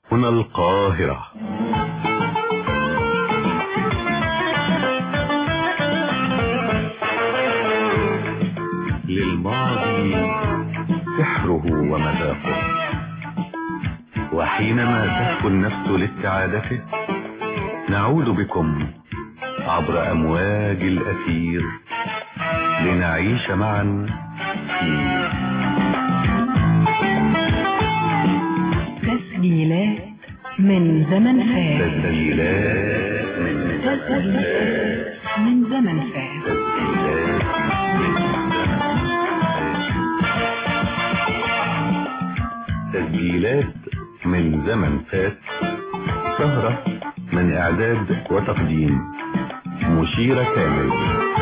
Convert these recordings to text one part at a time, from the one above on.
هنا القاهرة للماضي سحره ومذاقه وحينما تهفو النفس لاستعادته نعود بكم عبر أمواج الأثير لنعيش معا في تسجيلات من زمن فات تسجيلات من تسجيلات من زمن فات تسجيلات من زمن فات سهرة من إعداد وتقديم مشيرة كامل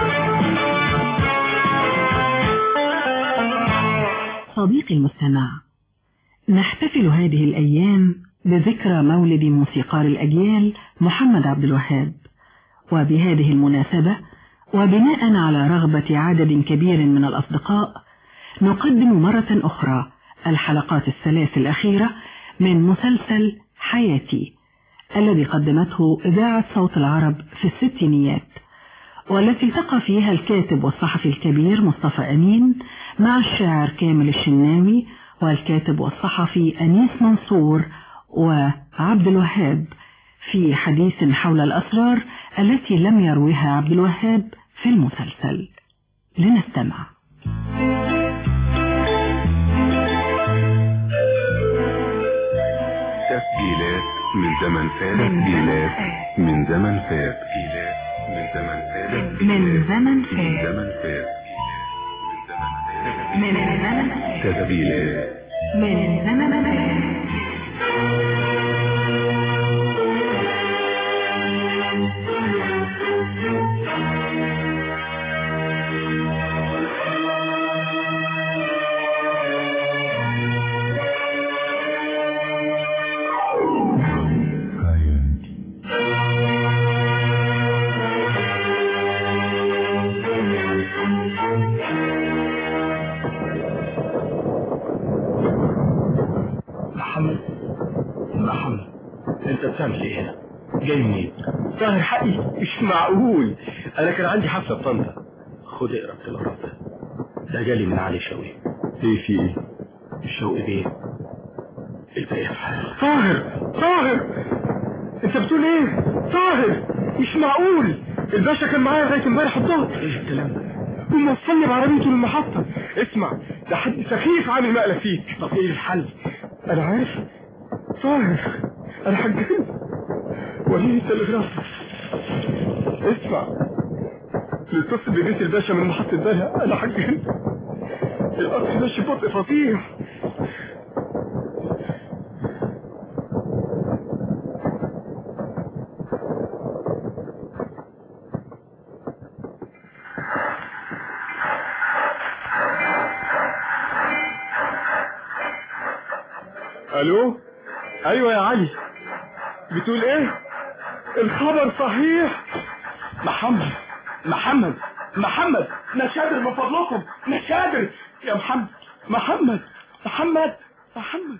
صديقي المستمع نحتفل هذه الأيام بذكرى مولد موسيقار الأجيال محمد عبد الوهاب وبهذه المناسبة وبناء على رغبة عدد كبير من الأصدقاء نقدم مرة أخرى الحلقات الثلاث الأخيرة من مسلسل حياتي الذي قدمته إذاعة صوت العرب في الستينيات والتي التقى فيها الكاتب والصحفي الكبير مصطفى أمين مع الشاعر كامل الشناوي والكاتب والصحفي أنيس منصور وعبد الوهاب في حديث حول الأسرار التي لم يرويها عبد الوهاب في المسلسل لنستمع تسجيلات من زمن فات تسجيلات من زمن فات تسجيلات من زمن فات من زمن من فات زمن فات من زمن فات تسجيلات من زمن فات محمد محمد انت بتعمل ايه هنا جاي منين ظاهر حقي مش معقول انا كان عندي حفله في طنطا خد اقرا التلغراف ده ده جالي من علي شوقي ايه في ايه الشوقي بيه الباقي طاهر طاهر انت بتقول ايه طاهر مش معقول الباشا كان معايا لغايه امبارح الظهر ايه الكلام ده وموصلني بعربيته للمحطة اسمع ده حد سخيف عامل مقلب فيك طب ايه الحل انا عارف طاهر انا هتجنن وريني التلغراف اسمع نتصل ببيت الباشا من محطة بها انا هتجنن القطر ماشي ببطء فظيع الو ايوه يا علي بتقول ايه الخبر صحيح محمد محمد محمد نشادر من فضلكم نشادر يا محمد محمد محمد محمد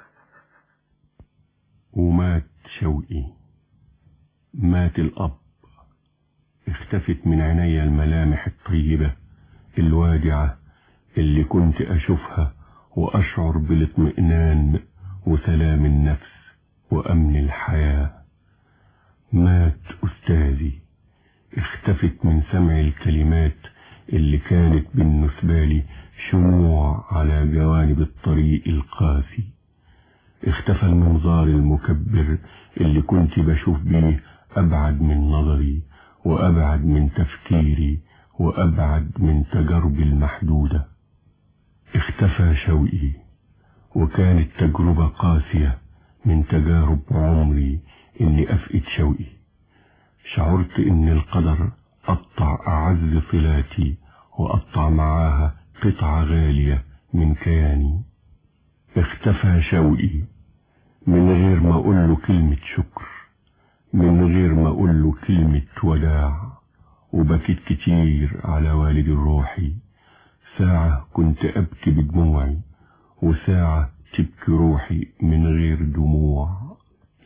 ومات شوقي مات الأب اختفت من عيني الملامح الطيبة الوادعة اللي كنت أشوفها وأشعر بالاطمئنان وسلام النفس وأمن الحياة مات أستاذي اختفت من سمع الكلمات اللي كانت بالنسبة لي شموع على جوانب الطريق القاسي اختفى المنظار المكبر اللي كنت بشوف بيه أبعد من نظري وأبعد من تفكيري وأبعد من تجاربي المحدودة اختفى شوقي وكانت تجربة قاسية من تجارب عمري إني أفقد شوقي شعرت إن القدر قطع أعز صلاتي وقطع معاها قطعة غالية من كياني اختفى شوقي من غير ما أقول له كلمة شكر من غير ما أقول له كلمة وداع وبكيت كتير على والدي الروحي ساعة كنت أبكي بدموعي وساعة تبكي روحي من غير دموع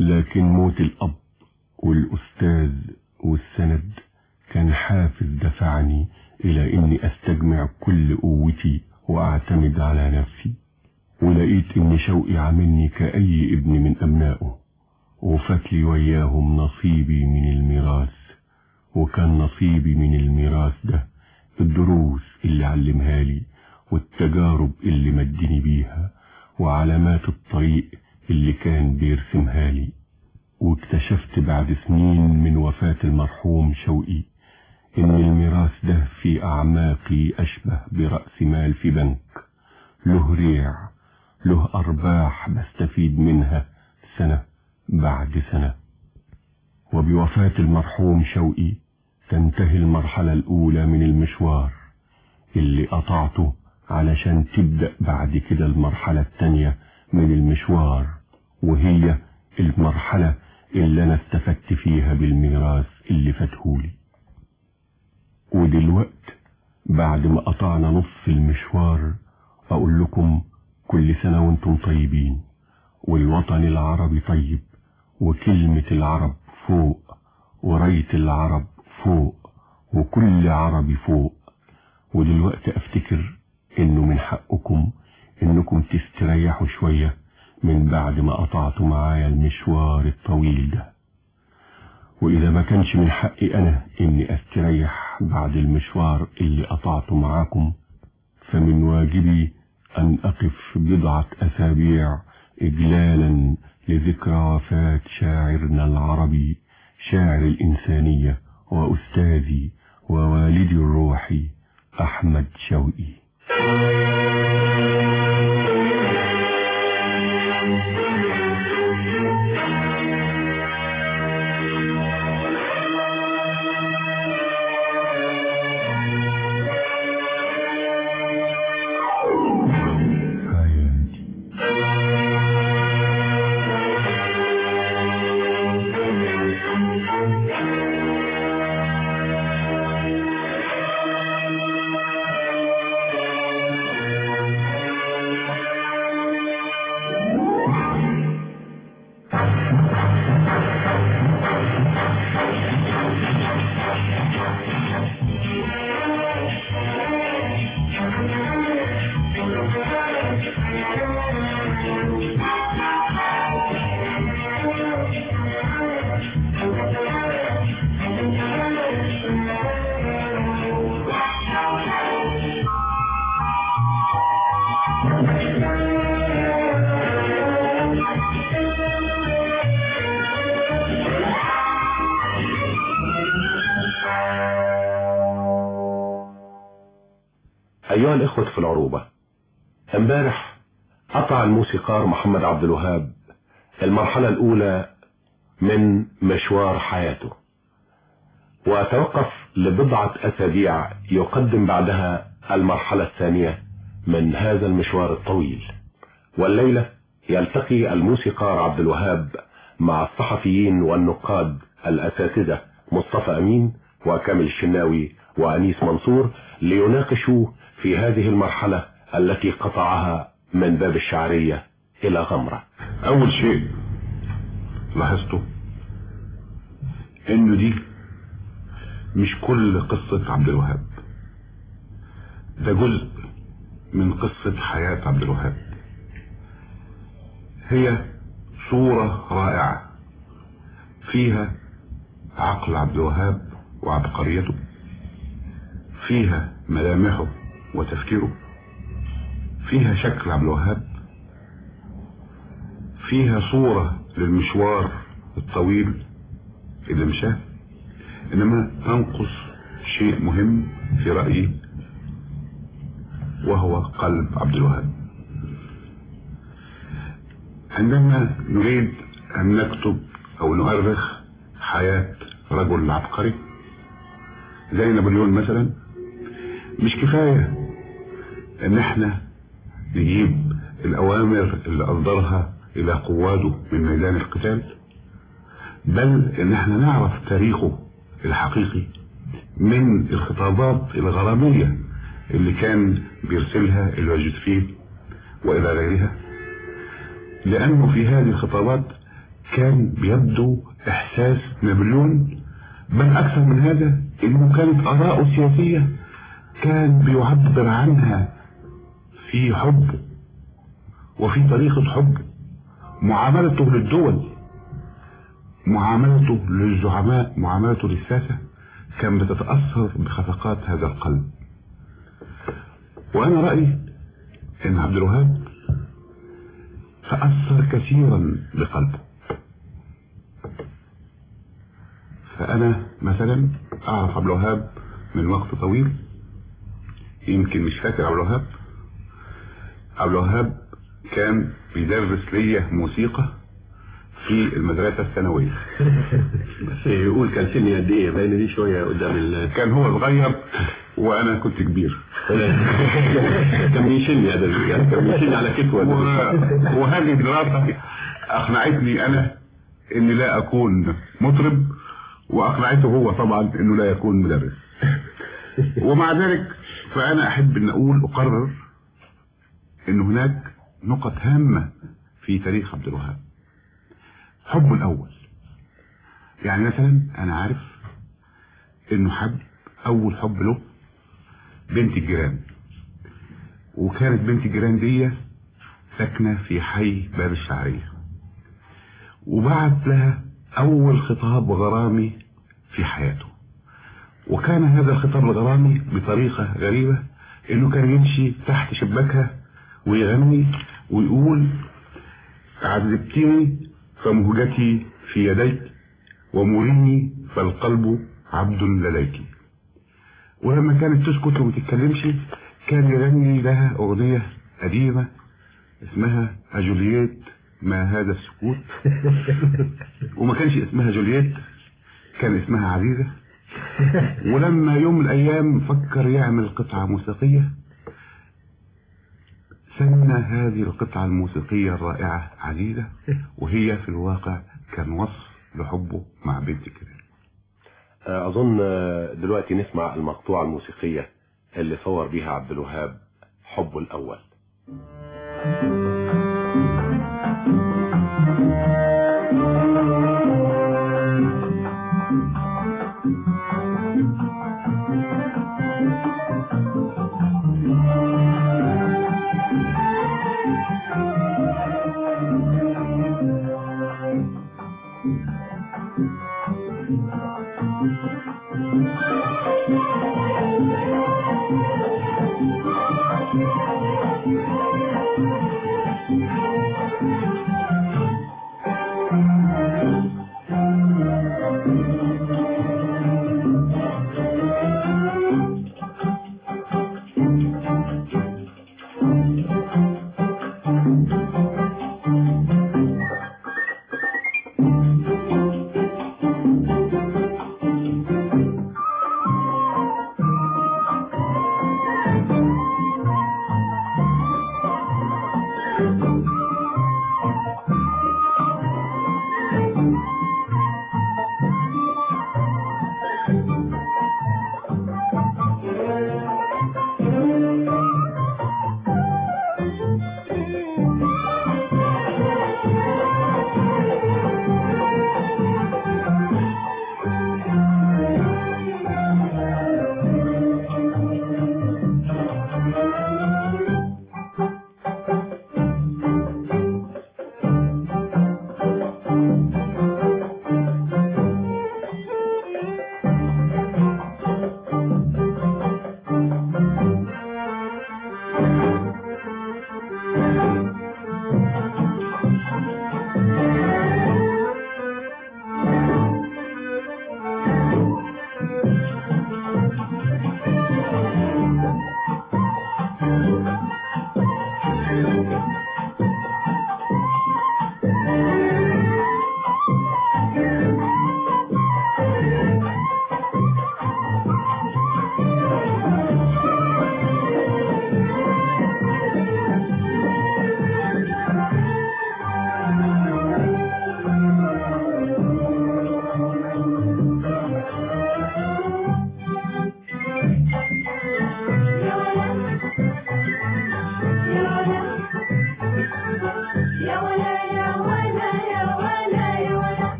لكن موت الأب والأستاذ والسند كان حافز دفعني إلى إني أستجمع كل قوتي وأعتمد على نفسي ولقيت إن شوقي عاملني كأي ابن من أبنائه وفات لي وياهم نصيبي من الميراث وكان نصيبي من الميراث ده الدروس اللي علمها لي والتجارب اللي مدني بيها وعلامات الطريق اللي كان بيرسمها لي واكتشفت بعد سنين من وفاة المرحوم شوقي إن الميراث ده في أعماقي أشبه برأس مال في بنك له ريع له أرباح بستفيد منها سنة بعد سنة وبوفاة المرحوم شوقي تنتهي المرحلة الأولى من المشوار اللي قطعته علشان تبدأ بعد كده المرحلة التانية من المشوار وهي المرحلة اللي أنا استفدت فيها بالميراث اللي فاتهولي ودلوقت بعد ما قطعنا نص المشوار أقول لكم كل سنة وانتم طيبين والوطن العربي طيب وكلمة العرب فوق وراية العرب فوق وكل عربي فوق ودلوقتي افتكر انه من حقكم انكم تستريحوا شوية من بعد ما قطعتوا معايا المشوار الطويل ده واذا ما كانش من حقي انا اني استريح بعد المشوار اللي قطعته معاكم فمن واجبي ان اقف بضعة اسابيع اجلالا لذكرى وفاة شاعرنا العربي شاعر الانسانية واستاذي ووالدي الروحي احمد شوقي حياتي أيها الإخوة في العروبة امبارح قطع الموسيقار محمد عبد الوهاب المرحلة الأولى من مشوار حياته وتوقف لبضعة أسابيع يقدم بعدها المرحلة الثانية من هذا المشوار الطويل والليلة يلتقي الموسيقار عبد الوهاب مع الصحفيين والنقاد الأساتذة مصطفى أمين وكامل الشناوي وأنيس منصور ليناقشوا في هذه المرحلة التي قطعها من باب الشعرية إلى غمرة أول شيء لاحظته إنه دي مش كل قصة عبد الوهاب ده جزء من قصة حياة عبد الوهاب هي صورة رائعة فيها عقل عبد الوهاب وعبقريته فيها ملامحه وتفكيره فيها شكل عبد الوهاب فيها صورة للمشوار الطويل اللي مشاه انما تنقص شيء مهم في رأيي وهو قلب عبد الوهاب عندما نريد ان نكتب او نؤرخ حياة رجل عبقري زي نابليون مثلا مش كفاية ان احنا نجيب الاوامر اللي اصدرها الى قواده من ميدان القتال بل ان احنا نعرف تاريخه الحقيقي من الخطابات الغرامية اللي كان بيرسلها الى جوزفين والى غيرها لانه في هذه الخطابات كان بيبدو إحساس نابليون بل أكثر من هذا إنه كانت آراءه السياسية كان بيعبر عنها في حبه وفي طريقة حبه معاملته للدول معاملته للزعماء معاملته للساسة كان بتتأثر بخفقات هذا القلب وأنا رأيي إن عبد الوهاب تأثر كثيرا بقلبه فأنا مثلا أعرف عبد الوهاب من وقت طويل يمكن مش فاكر عبد الوهاب عبد الوهاب كان بيدرس ليا موسيقى في المدرسة الثانوية بس يقول كان سني قد ايه باين دي شويه قدام ال كان هو صغير وأنا كنت كبير كان بيشيلني هذا الرجال كان بيشيلني على كتفه و- وهذه الدراسة أقنعتني أنا إني لا أكون مطرب وأقنعته هو طبعا إنه لا يكون مدرس ومع ذلك فأنا أحب أن أقول أقرر إن هناك نقط هامة في تاريخ عبد الوهاب حبه الأول يعني مثلا أنا عارف إنه حب أول حب له بنت الجيران وكانت بنت الجيران دي ساكنة في حي باب الشعرية وبعت لها أول خطاب غرامي في حياته وكان هذا الخطاب الغرامي بطريقة غريبة إنه كان يمشي تحت شباكها ويغني ويقول عذبتني فمهجتي في يديك ومريني فالقلب عبد لديك ولما كانت تسكت وما تتكلمش كان يغني لها أغنية قديمة اسمها جولييت ما هذا السكوت وما كانش اسمها جولييت كان اسمها عزيزة ولما يوم من الأيام فكر يعمل قطعة موسيقية سمى هذه القطعة الموسيقية الرائعة عزيزة وهي في الواقع كان وصف لحبه مع بنت كده اظن دلوقتي نسمع المقطوعه الموسيقيه اللي صور بيها عبد الوهاب حبه الاول Thank you.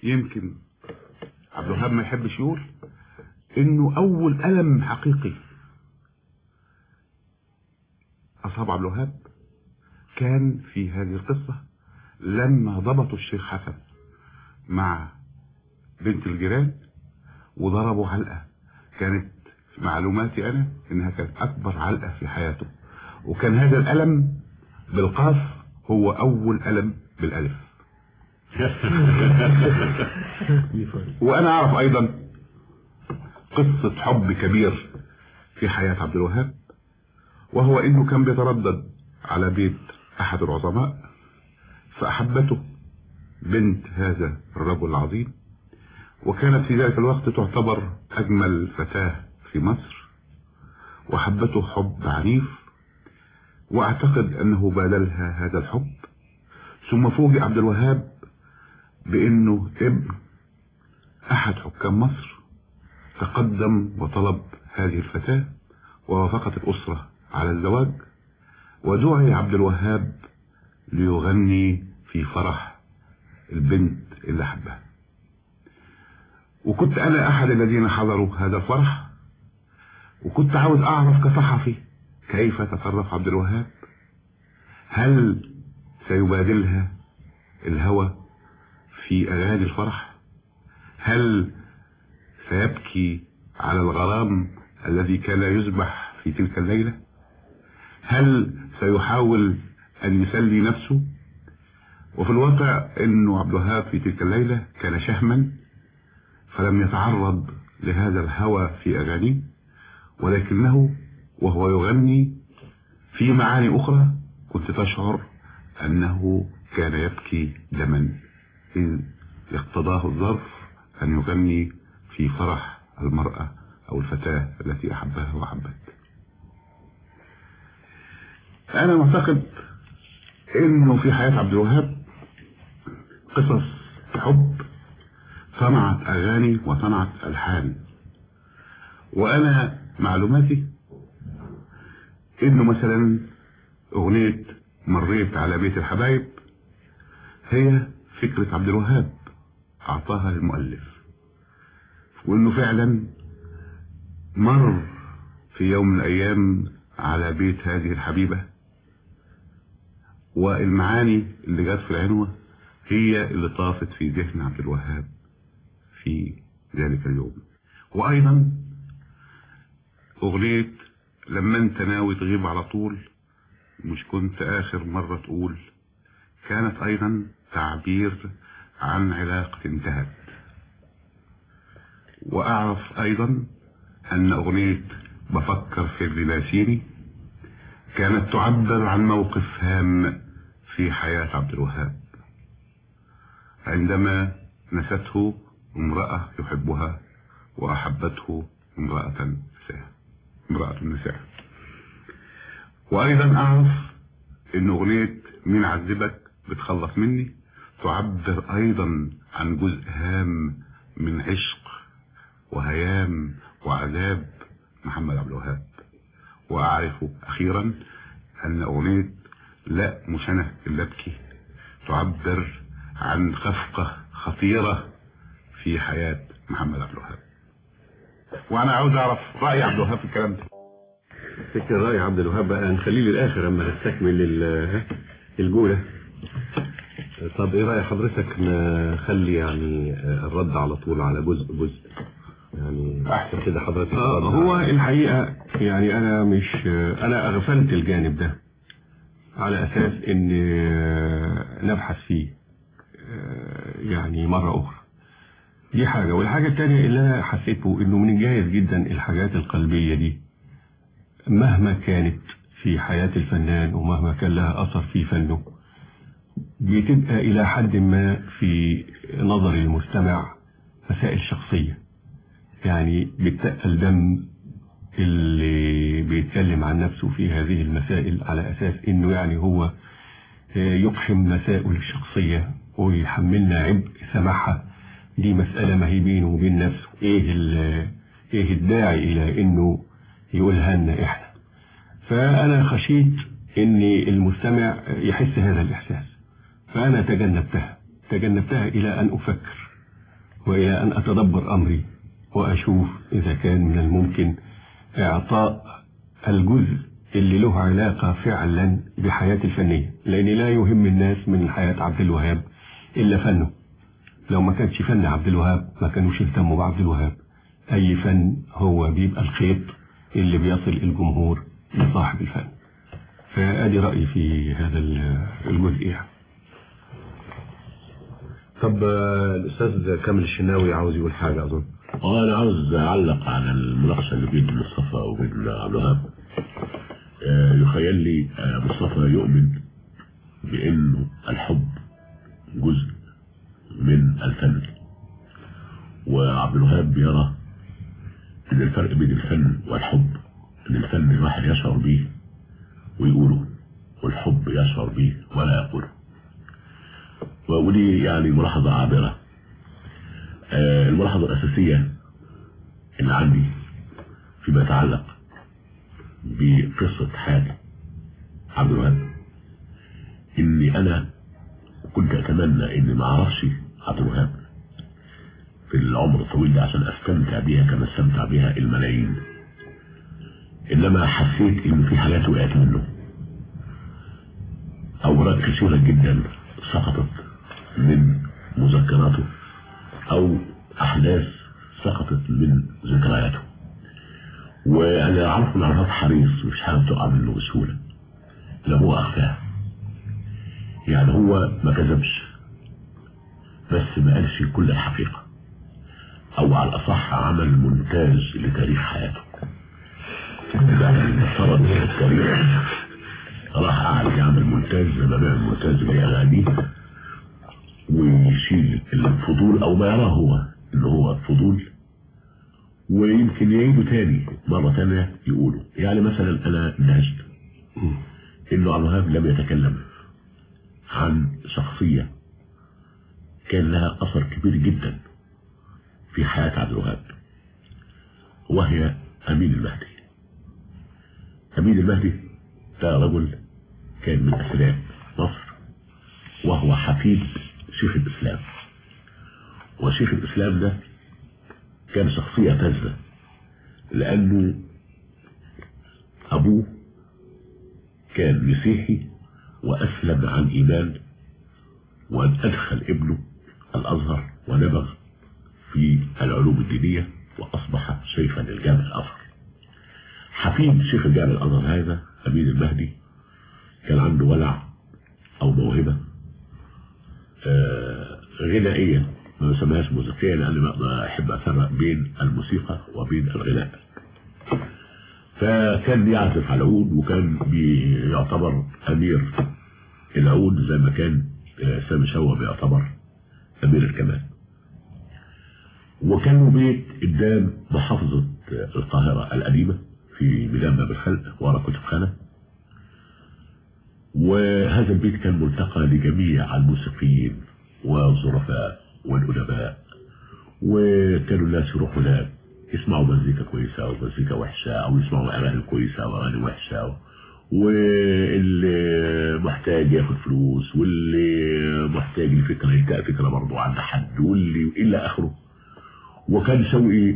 يمكن عبد الوهاب ما يحبش يقول انه اول الم حقيقي اصاب عبد الوهاب كان في هذه القصة لما ضبطوا الشيخ حسن مع بنت الجيران وضربوا علقة كانت معلوماتي انا انها كانت اكبر علقة في حياته وكان هذا الالم بالقاف هو اول الم بالالف وانا اعرف ايضا قصة حب كبير في حياة عبد الوهاب وهو انه كان بيتردد على بيت احد العظماء فاحبته بنت هذا الرجل العظيم وكانت في ذلك الوقت تعتبر اجمل فتاة في مصر وحبته حب عنيف واعتقد انه بادلها هذا الحب ثم فوجئ عبد الوهاب بانه ابن احد حكام مصر تقدم وطلب هذه الفتاة ووافقت الاسرة على الزواج ودعي عبد الوهاب ليغني في فرح البنت اللي حبها وكنت انا احد الذين حضروا هذا الفرح وكنت عاوز اعرف كصحفي كيف تصرف عبد الوهاب هل سيبادلها الهوى في اغاني الفرح هل سيبكي على الغرام الذي كان يذبح في تلك الليلة هل سيحاول ان يسلي نفسه وفي الواقع انه عبد الوهاب في تلك الليلة كان شهما فلم يتعرض لهذا الهوى في اغانيه ولكنه وهو يغني في معاني اخرى كنت تشعر انه كان يبكي دما اذ اقتضاه الظرف ان يغني في فرح المرأة او الفتاة التي احبها وحبت انا معتقد انه في حياة عبد الوهاب قصص حب صنعت اغاني وصنعت الحان وانا معلوماتي انه مثلا اغنية مريت على بيت الحبايب هي فكرة عبد الوهاب اعطاها للمؤلف وانه فعلا مر في يوم من الايام على بيت هذه الحبيبة والمعاني اللي جت في العنوة هي اللي طافت في ذهن عبد الوهاب في ذلك اليوم وايضا اغنية لما انت ناوي تغيب على طول مش كنت اخر مرة تقول كانت ايضا تعبير عن علاقة انتهت واعرف ايضا ان اغنية بفكر في ابن ناسيني كانت تعبر عن موقف هام في حياة عبد الوهاب عندما نسته امرأة يحبها واحبته امرأة نساء امرأة نساء وايضا اعرف ان اغنية مين عذبك بتخلص مني تعبر ايضا عن جزء هام من عشق وهيام وعذاب محمد عبد الوهاب واعرف اخيرا ان اغنية لا مش انا اللي ابكي تعبر عن خفقة خطيرة في حياة محمد عبد الوهاب وانا عاوز اعرف رأي عبد الوهاب في الكلام ده فكر رأي عبد الوهاب بقى نخليه للآخر أما نستكمل ال- الجولة طب إيه رأي حضرتك نخلي يعني الرد على طول على جزء جزء يعني أحسن كده حضرتك آه، الرد هو على- الحقيقة يعني أنا مش أنا أغفلت الجانب ده على أساس إن نبحث فيه آه، يعني مرة أخرى دي حاجة والحاجة التانية اللي أنا حسيته إنه من الجايز جدا الحاجات القلبية دي مهما كانت في حياة الفنان ومهما كان لها أثر في فنه بتبقى إلى حد ما في نظر المستمع مسائل شخصية يعني بتقل دم اللي بيتكلم عن نفسه في هذه المسائل على أساس إنه يعني هو يقحم مسائل الشخصية ويحملنا عبء سماحها دي مسألة ما هي بينه وبين نفسه إيه, ال- إيه الداعي إلى إنه يقولها لنا إحنا فأنا خشيت إن المستمع يحس هذا الإحساس فأنا تجنبتها تجنبتها إلى أن أفكر وإلى أن أتدبر أمري وأشوف إذا كان من الممكن إعطاء الجزء اللي له علاقة فعلا بحياتي الفنية لأن لا يهم الناس من حياة عبد الوهاب إلا فنه لو ما كانش فن عبد الوهاب ما كانوش يهتموا بعبد الوهاب أي فن هو بيبقى الخيط اللي بيصل الجمهور لصاحب الفن فأدي رأيي في هذا الجزء يعني طب آه، الأستاذ كامل الشناوي عاوز يقول حاجة أظن أنا عاوز أعلق على المناقشة اللي بين مصطفى وبين عبد الوهاب آه، يخيل لي آه، مصطفى يؤمن بأنه الحب جزء من الفن وعبد الوهاب يرى ان الفرق بين الفن والحب ان الفن الواحد يشعر به ويقوله والحب يشعر به ولا يقوله ودي يعني ملاحظة عابرة آه، الملاحظة الأساسية اللي عندي فيما يتعلق بقصة حياة عبد الوهاب إني أنا كنت أتمنى إني ما أعرفش عبد الوهاب في العمر الطويل ده عشان أستمتع بيها كما استمتع بها الملايين إنما حسيت إن في حاجات وقعت منه أوراق كثيرة جدا سقطت من مذكراته أو أحداث سقطت من ذكرياته وأنا أعرف من عرفات حريص مش حاجة تقع منه بسهولة لا هو أخفاها يعني هو ما كذبش بس ما قالش كل الحقيقة أو على الأصح عمل مونتاج لتاريخ حياته يعني فرض التاريخ راح قاعد يعمل مونتاج زي ما بيعمل مونتاج لأغانيه ويشيل الفضول أو ما يراه هو إن هو فضول ويمكن يعيده تاني مرة تانية يقوله يعني مثلا أنا اندهشت إنه عبد الوهاب لم يتكلم عن شخصية كان لها أثر كبير جدا في حياة عبد الوهاب وهي أمين المهدي أمين المهدي ده رجل كان من أسلاف مصر وهو حفيد شيخ الإسلام وشيخ الإسلام ده كان شخصية فذة لأنه أبوه كان مسيحي وأسلم عن إيمان وأدخل ابنه الأزهر ونبغ في العلوم الدينية وأصبح شيخا للجامع الأزهر حفيد شيخ الجامع الأزهر هذا أمين المهدي كان عنده ولع أو موهبة آه غنائية ما بسميهاش موسيقية لأن ما أحب أفرق بين الموسيقى وبين الغناء فكان بيعزف على العود وكان بيعتبر أمير العود زي ما كان سامي شوى بيعتبر أمير الكمان وكان له بيت قدام محافظة القاهرة القديمة في ميدان باب الخلق ورا كتب خانة وهذا البيت كان ملتقى لجميع الموسيقيين والظرفاء والأدباء وكانوا الناس يروحوا هناك يسمعوا مزيكا كويسة أو مزيكا وحشة أو يسمعوا أغاني كويسة أو أغاني وحشة واللي محتاج ياخد فلوس واللي محتاج لفكرة يلقى فكرة برضه عند حد واللي إلى آخره وكان شوقي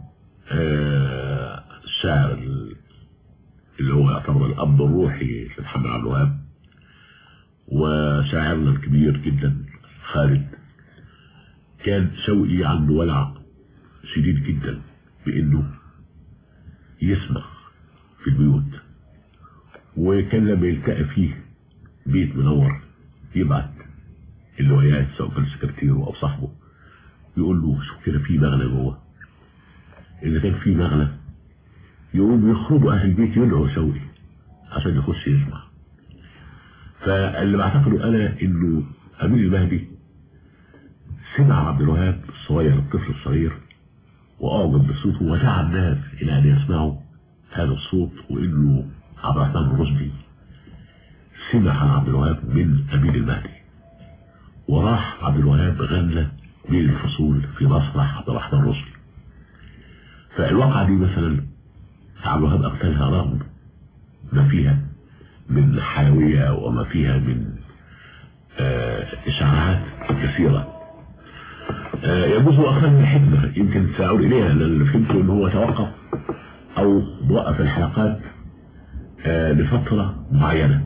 آه الشاعر اللي هو يعتبر الأب الروحي لمحمد عبد الوهاب وشاعرنا الكبير جدا خالد كان شوقي عنده ولع شديد جدا بانه يسمع في البيوت وكان لما يلتقى فيه بيت منور يبعت اللي وياه سواء كان سكرتيره او صاحبه يقول له شوف كده في مغنى جوه اذا كان في مغنى يقوم يخرجوا اهل البيت يدعوا شوقي عشان يخش يسمع فاللي بعتقده انا انه امين المهدي سمع عبد الوهاب الصغير الطفل الصغير واعجب بصوته ودعا الناس الى ان يسمعوا هذا الصوت وانه عبد الرحمن الرشدي سمع عبد الوهاب من امين المهدي وراح عبد الوهاب غنى بين الفصول في مسرح عبد الرحمن الرشدي فالواقعة دي مثلا عبد الوهاب أغتالها رغم ما فيها من حيوية وما فيها من آه إشعاعات كثيرة آه، يجوز أخذ من الحكمة يمكن سأعود إليها لأن فهمت أن هو توقف أو وقف الحلقات آه، لفترة معينة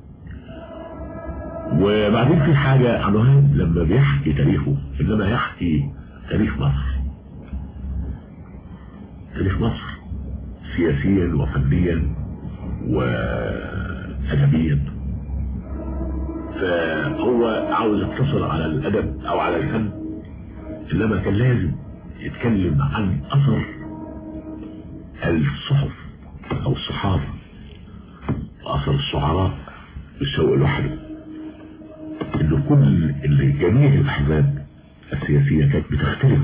وبعدين في حاجة عن وهاب لما بيحكي تاريخه إنما يحكي تاريخ مصر تاريخ مصر سياسيا وفنيا وأدبيا فهو عاوز يقتصر على الأدب أو على الفن إنما كان لازم يتكلم عن أثر الصحف أو الصحافة وأثر الشعراء بالشوق لوحده إن كل اللي جميع الأحزاب السياسية كانت بتختلف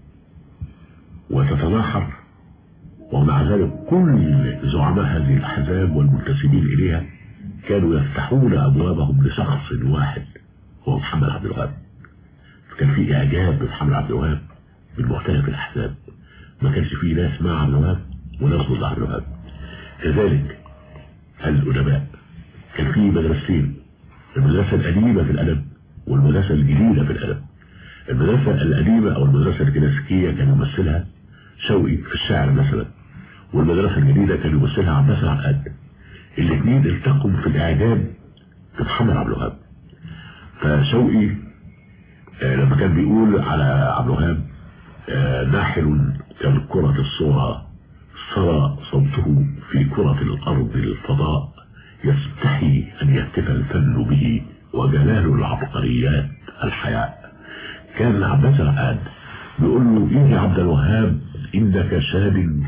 وتتناحر ومع ذلك كل زعماء هذه الأحزاب والمنتسبين إليها كانوا يفتحون أبوابهم لشخص واحد هو محمد عبد الوهاب كان في إعجاب بمحمد عبد الوهاب من مختلف الأحزاب ما كانش فيه ناس مع عبد الوهاب وناس ضد عبد الوهاب كذلك الأدباء كان في مدرستين المدرسة القديمة في الأدب والمدرسة الجديدة في الأدب المدرسة القديمة أو المدرسة الكلاسيكية كان يمثلها شوقي في الشعر مثلا والمدرسة الجديدة كان يمثلها عباس العقاد الاثنين التقوا في الإعجاب بمحمد عبد الوهاب فشوقي آه لما كان بيقول على عبد الوهاب آه ناحل كالكرة الصغرى سرى صوته في كرة الأرض الفضاء يستحي أن يهتف الفن به وجلال العبقريات الحياء كان عباس العقاد بيقول له إيه يا عبد الوهاب إنك شاب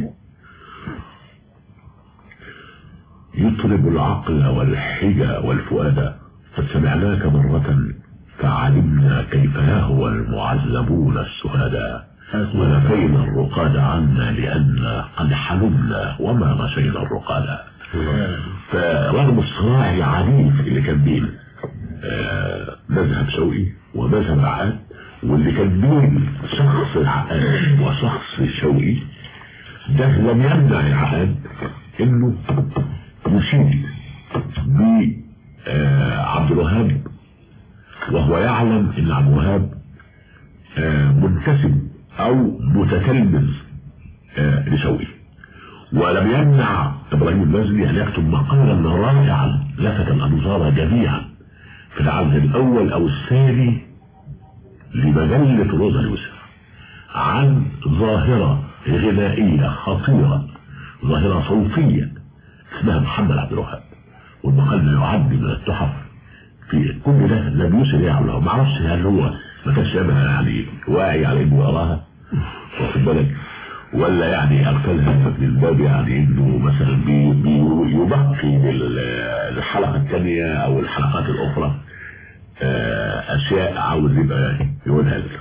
يطرب العقل والحجى والفؤاد فسمعناك مرة فعلمنا كيف يهوى المعذبون السهداء ونفينا الرقاد عنا لأن قد حلمنا وما غشينا الرقاد فرغم الصراع العنيف اللي كان بين آه مذهب شوقي ومذهب العقاد واللي كان بين شخص العقاد وشخص شوقي ده لم يمنع العقاد انه يشيد بعبد الوهاب وهو يعلم ان عبد الوهاب آه منتسب او متتلمذ آه لشوقي ولم يمنع ابراهيم المزني ان يكتب مقالا رائعا لفت الانظار جميعا في العدد الاول او الثاني لمجلة روزا يوسف عن ظاهرة غنائية خطيرة ظاهرة صوتية اسمها محمد عبد الوهاب والمقال ده يعد من التحف في كل ده لم يسر يعمله ما اعرفش هل هو ما كانش يعني واعي على انه يراها واخد بالك ولا يعني اغفلها من الباب يعني انه مثلا بي بي يبقي للحلقه الثانيه او الحلقات الاخرى اشياء عاوز يبقى يقولها لك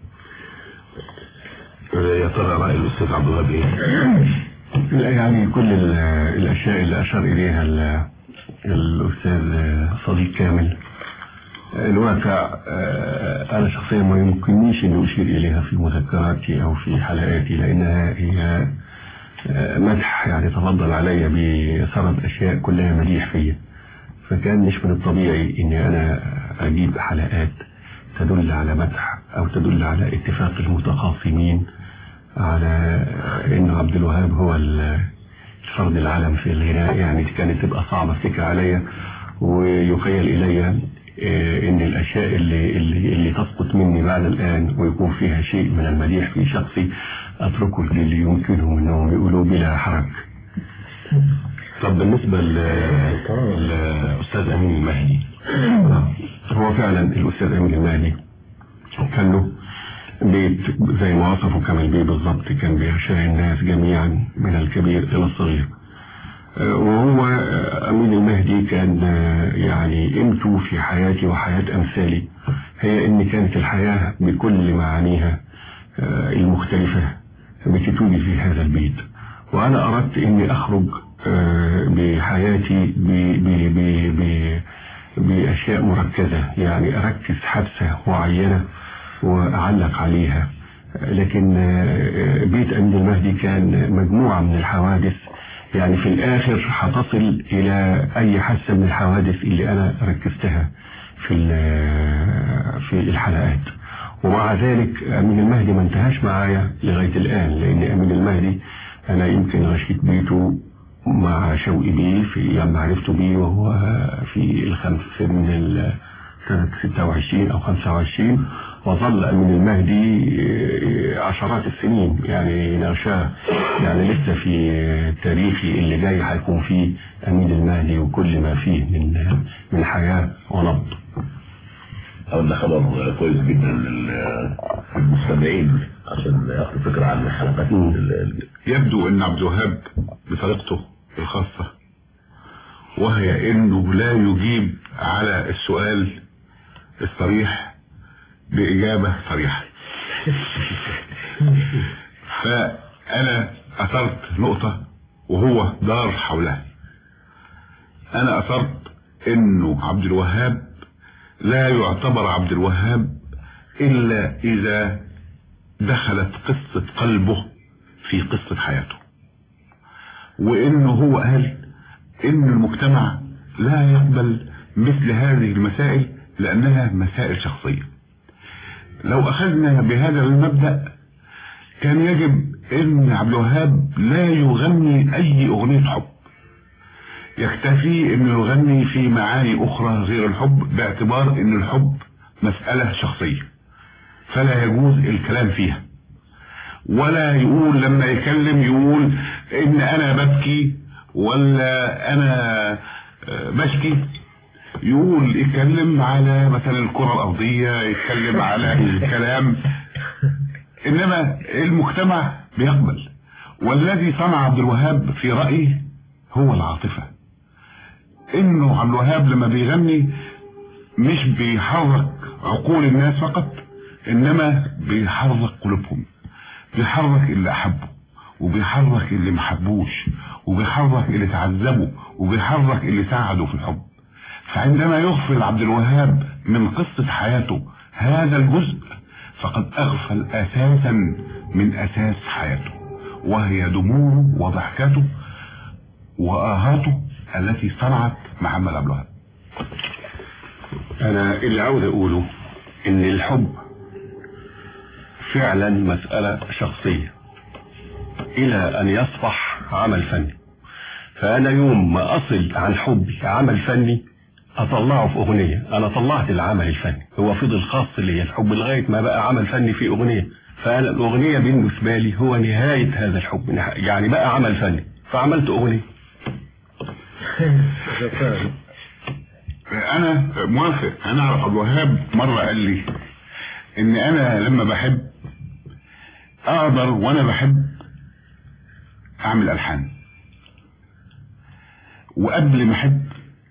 يا ترى راي الاستاذ عبد الوهاب ايه؟ لا يعني كل الاشياء اللي اشار اليها الاستاذ صديق كامل الواقع انا شخصيا ما يمكننيش اني اشير اليها في مذكراتي او في حلقاتي لانها هي مدح يعني تفضل علي بسرد اشياء كلها مديح فيا فكان مش من الطبيعي اني انا اجيب حلقات تدل على مدح او تدل على اتفاق المتخاصمين على ان عبد الوهاب هو الفرد العالم في الغناء يعني كانت تبقى صعبة الفكرة عليا ويخيل الي ان الاشياء اللي, اللي, اللي تسقط مني بعد الان ويكون فيها شيء من المديح في شخصي اتركه للي يمكنهم انهم يقولوا بلا حرج طب بالنسبة للأستاذ أمين المهدي هو فعلا الأستاذ أمين المهدي كان له بيت زي ما وصفه كمال بيه بالظبط كان بيغشى الناس جميعا من الكبير إلى الصغير وهو أمين المهدي كان يعني قيمته في حياتي وحياة أمثالي هي إن كانت الحياة بكل معانيها المختلفة بتتولي في هذا البيت وأنا أردت إني أخرج بحياتي بأشياء مركزة يعني أركز حادثة معينة وأعلق عليها لكن بيت أمين المهدي كان مجموعة من الحوادث يعني في الآخر هتصل إلى أي حادثة من الحوادث اللي أنا ركزتها في في الحلقات ومع ذلك أمين المهدي ما انتهاش معايا لغاية الآن لأن أمين المهدي أنا يمكن غشيت بيته مع شوقي بيه في أيام معرفته بيه وهو في الخمس من ال- سنة 26 أو 25 وظل أمين المهدي عشرات السنين يعني نغشاه يعني لسه في تاريخي اللي جاي هيكون فيه أمين المهدي وكل ما فيه من من حياة ونبض أو ده خبر كويس جدا لل- للمستمعين عشان ياخدوا فكرة عن حلقات ال- ال- يبدو ان عبد الوهاب بطريقته الخاصة وهي انه لا يجيب على السؤال الصريح بإجابة صريحة فأنا أثرت نقطة وهو دار حولها أنا أثرت إنه عبد الوهاب لا يعتبر عبد الوهاب إلا إذا دخلت قصة قلبه في قصة حياته وإنه هو قال إن المجتمع لا يقبل مثل هذه المسائل لأنها مسائل شخصية لو أخذنا بهذا المبدأ كان يجب ان عبد الوهاب لا يغني اي اغنية حب يكتفي انه يغني في معاني اخرى غير الحب باعتبار ان الحب مسألة شخصية فلا يجوز الكلام فيها ولا يقول لما يكلم يقول ان انا ببكي ولا انا آه، بشكي يقول يتكلم على مثلا الكرة الارضية يتكلم على كلام انما المجتمع بيقبل والذي صنع عبد الوهاب في رأيي هو العاطفة انه عبد الوهاب لما بيغني مش بيحرك عقول الناس فقط انما بيحرك قلوبهم بيحرك اللي احبه وبيحرك اللي محبوش وبيحرك اللي تعذبه وبيحرك اللي ساعده في الحب فعندما يغفل عبد الوهاب من قصة حياته هذا الجزء فقد اغفل اساسا من اساس حياته وهي دموعه وضحكته واهاته التي صنعت محمد عبد الوهاب انا اللي عاوز اقوله ان الحب فعلا مسألة شخصية الى ان يصبح عمل فني فانا يوم ما اصل عن حبي عمل فني اطلعه في اغنية انا طلعت العمل الفني هو فضل خاص لي الحب لغاية ما بقى عمل فني في اغنية فانا الاغنية بالنسبة لي هو نهاية هذا الحب يعني بقى عمل فني فعملت اغنية انا موافق انا اعرف عبد الوهاب مره قال لي ان انا لما بحب اقدر وانا بحب اعمل الحان وقبل ما احب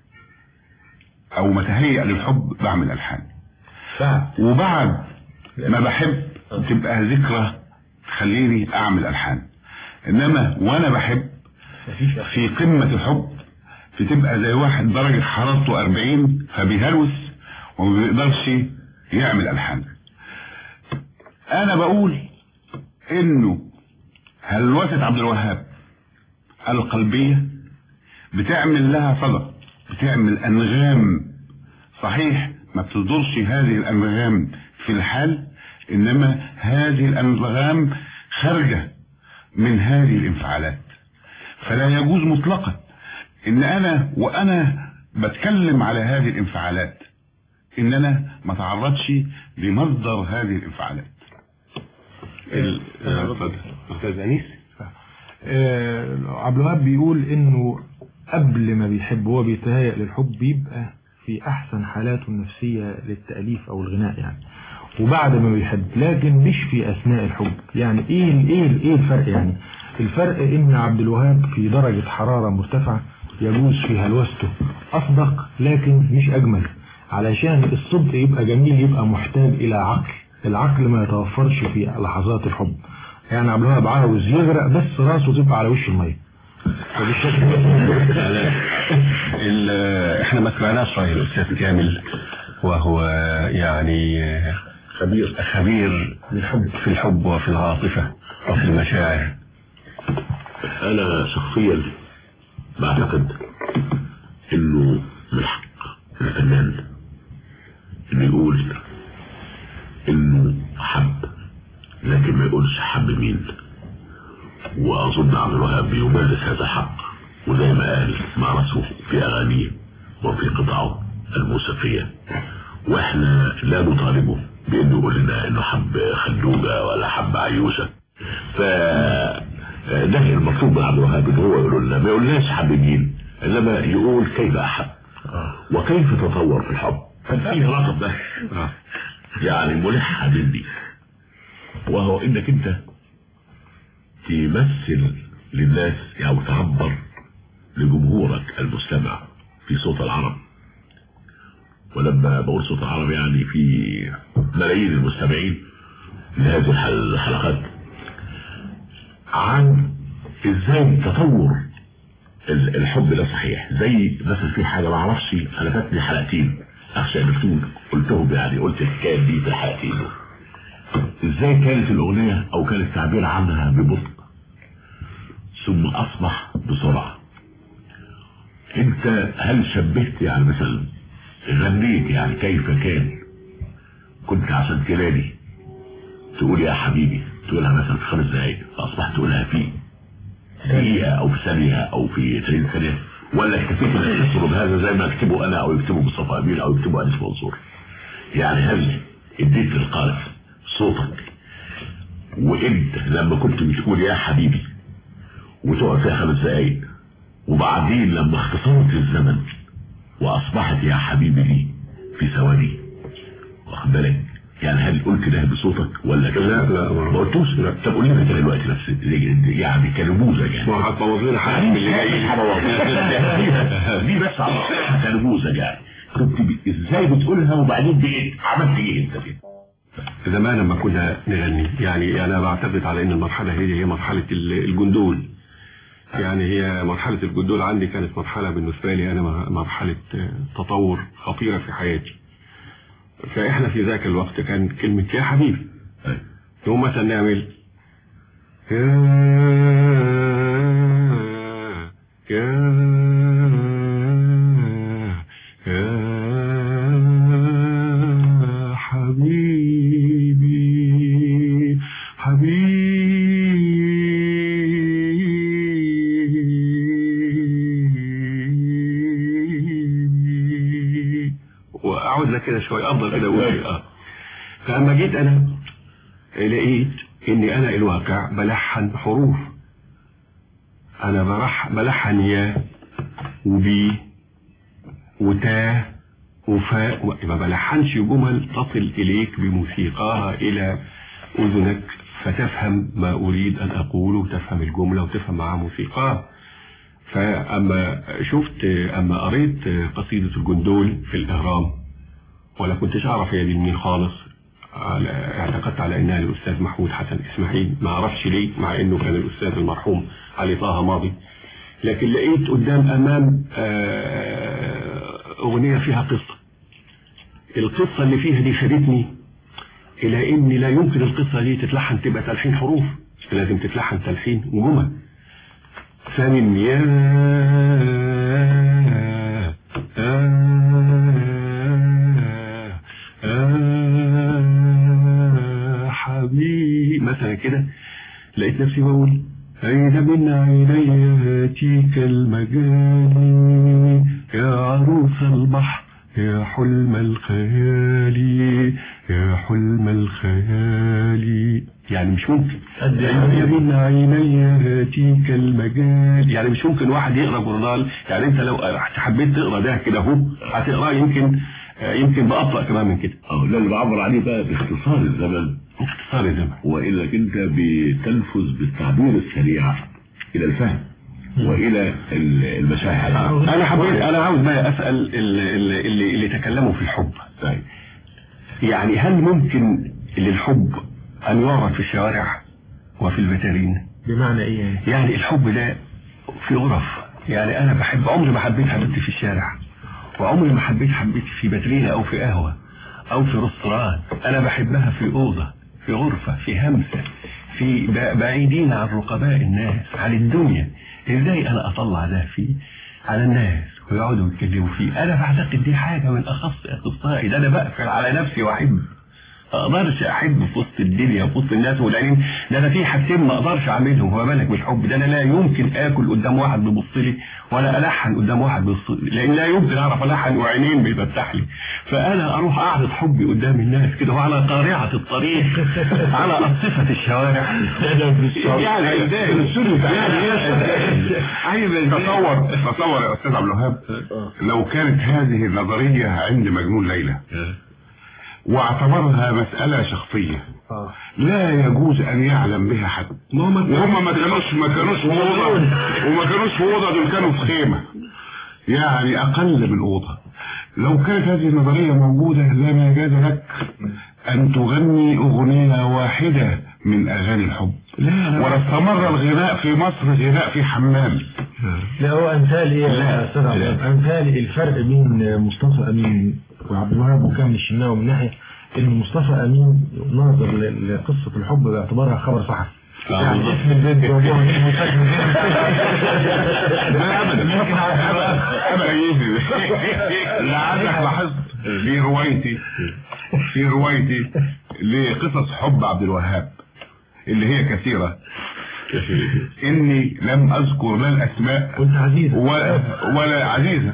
او ما تهيأ للحب بعمل الحان وبعد ما بحب تبقى ذكرى تخليني اعمل الحان انما وانا بحب في قمة الحب بتبقى زي واحد درجة حرارته 40 فبيهلوس وما بيقدرش يعمل الحان انا بقول انه هلوسة عبد الوهاب القلبية بتعمل لها صدى بتعمل انغام صحيح ما بتصدرش هذه الانغام في الحال انما هذه الانغام خارجة من هذه الانفعالات فلا يجوز مطلقا ان انا وانا بتكلم على هذه الانفعالات ان انا ما تعرضش لمصدر هذه الانفعالات ال- آه، اتفضل. استاذ انيس آه، عبد الوهاب بيقول انه قبل ما بيحب هو بيتهيأ للحب بيبقى في احسن حالاته النفسية للتأليف او الغناء يعني وبعد ما بيحب لكن مش في اثناء الحب يعني ايه ال- ايه ال- ايه الفرق يعني الفرق ان عبد الوهاب في درجة حرارة مرتفعة يجوز في هلوسته اصدق لكن مش اجمل علشان الصدق يبقى جميل يبقى محتاج الى عقل العقل ما يتوفرش في لحظات الحب يعني عبد الوهاب عاوز يغرق بس راسه تبقى على وش الميه فبالشكل ده ال- احنا ما سمعناش رأي الأستاذ كامل وهو يعني خبير خبير في الحب وفي العاطفة وفي المشاعر انا شخصيا بعتقد انه من حق الفنان انه يقول انه حب لكن ما يقولش حب مين واظن عبد الوهاب بيمارس هذا الحق وزي ما قال مارسه في اغانيه وفي قطعه الموسيقيه واحنا لا نطالبه بانه يقول لنا انه حب خلوجه ولا حب عيوشه ف ده المطلوب من عبد الوهاب ان هو يقول لنا ما يقولناش حب مين انما يقول كيف احب وكيف تطور في الحب في رقم ده يعني ملحة مني وهو انك انت تمثل للناس او تعبر لجمهورك المستمع في صوت العرب ولما بقول صوت العرب يعني في ملايين المستمعين لهذه الحلقات عن ازاي تطور الحب ده صحيح زي مثلا في حاجه ما اعرفش انا فاتني حلقتين اخشى ان تكون قلتهم يعني قلت الحكايه دي في الحلقتين دول ازاي كانت الاغنيه او كان التعبير عنها ببطء ثم اصبح بسرعه انت هل شبهت يعني مثلا غنيت يعني كيف كان كنت عشان تلالي تقول يا حبيبي تقولها مثلا في خمس دقايق فاصبحت تقولها في دقيقة او في ثانية او في 30 ثانية ولا اكتفيت انك تسرد هذا زي ما اكتبه انا او يكتبه مصطفى امين او يكتبه انس منصور يعني هل اديت للقارئ صوتك وانت لما كنت بتقول يا حبيبي وتقعد فيها خمس دقايق وبعدين لما اختصرت الزمن واصبحت يا حبيبي دي في ثواني واخد بالك يعني هل قلت ده بصوتك ولا كده لا لا ما قلتوش طب قول لنا كده دلوقتي بس يعني كنموذج يعني ما هتبوظ لنا حاجه من اللي جاي دي بس كنموذج يعني كنت ب- ازاي بتقولها وبعدين بقيت عملت ايه انت كده زمان لما كنا نغني يعني انا بعتقد على ان المرحله هي هي مرحله ال- الجندول يعني هي مرحله الجندول عندي كانت مرحله بالنسبه لي انا م- مرحله آه، تطور خطيره في حياتي فاحنا في ذاك الوقت كان كلمه يا حبيبي أيوة. يوم مثلا نعمل يا يا يا حبيبي حبيبي واقعد لك كده شويه افضل كده اقول اه فاما جيت انا لقيت اني انا الواقع بلحن حروف انا برح بلحن يا وبي وتا وفاء و- ما بلحنش جمل تصل اليك بموسيقاها الى اذنك فتفهم ما اريد ان اقوله وتفهم الجمله وتفهم معها موسيقاها فاما شفت اما قريت قصيده الجندول في الاهرام ولا كنتش اعرف هي دي لمين خالص على اعتقدت على انها الاستاذ محمود حسن اسماعيل ما اعرفش ليه مع انه كان الاستاذ المرحوم علي طه ماضي لكن لقيت قدام امام آه، اغنيه فيها قصه القصه اللي فيها دي خدتني الى ان لا يمكن القصه دي تتلحن تبقى تلحين حروف لازم تتلحن تلحين جمل فمن يا حبيبي مثلا كده لقيت نفسي بقول أين من عيني ياتيك المجال يا عروس البحر يا حلم الخيال يا حلم الخيال يعني مش ممكن أين من عيني ياتيك المجال يعني مش ممكن واحد يقرا جورنال يعني انت لو حبيت تقرا ده كده اهو هتقراه يمكن آه، يمكن بأبطأ كمان من كده اه ده اللي بعبر عليه بقى باختصار الزمن اختصار الزمن وانك انت بتنفذ بالتعبير السريع الى الفهم والى ال- المشاعر انا حبيت انا عاوز بقى اسال اللي, اللي, اللي تكلموا في الحب طيب يعني هل ممكن للحب ان يعرض في الشوارع وفي الفاترين بمعنى ايه يعني؟ يعني الحب ده في غرف يعني انا بحب عمري ما حبيت حبيبتي في الشارع وعمري ما حبيت حبيبتي في باترينا او في قهوة او في رستوران انا بحبها في اوضة في غرفة في همسة في ب- بعيدين عن رقباء الناس عن الدنيا ازاي انا اطلع ده في على الناس ويقعدوا يتكلموا فيه انا بعتقد دي حاجة من اخص اخصائي ده انا بقفل على نفسي واحب اقدرش احب في وسط الدنيا وفي وسط الناس والعينين ده انا في حاجتين ما اقدرش اعملهم هو بالك بالحب ده انا لا يمكن اكل قدام واحد بيبص لي ولا الحن قدام واحد بيبص لي لان لا يمكن اعرف الحن وعينين بيفتح لي فانا اروح اعرض حبي قدام الناس كده وعلى قارعه الطريق على ارصفه الشوارع يعني يعني تصور تصور يا استاذ عبد الوهاب لو كانت هذه النظريه عند مجنون ليلى واعتبرها مسألة شخصية لا يجوز ان يعلم بها حد وهم ما كانوش ما كانوش في اوضه وما كانوش في اوضه دول كانوا في خيمه يعني اقل من اوضه لو كانت هذه النظريه موجوده لما جاز لك ان تغني اغنيه واحده من اغاني الحب ولاستمر الغناء في مصر غناء في حمام لا هو امثال ايه يا استاذ عبد الوهاب؟ امثال الفرق بين مصطفى امين وعبد الوهاب وكامل الشناوي من ناحيه ان مصطفى امين ناظر ل- لقصه الحب باعتبارها خبر صحفي يعني اسم البنت وجوه الاسم وشكل البنت لا ابدا ممكن ابدا لعلك لاحظت في روايتي في روايتي لقصص حب عبد الوهاب اللي هي كثيرة اني لم اذكر لا الاسماء كنت عزيز ولا ولا عزيزة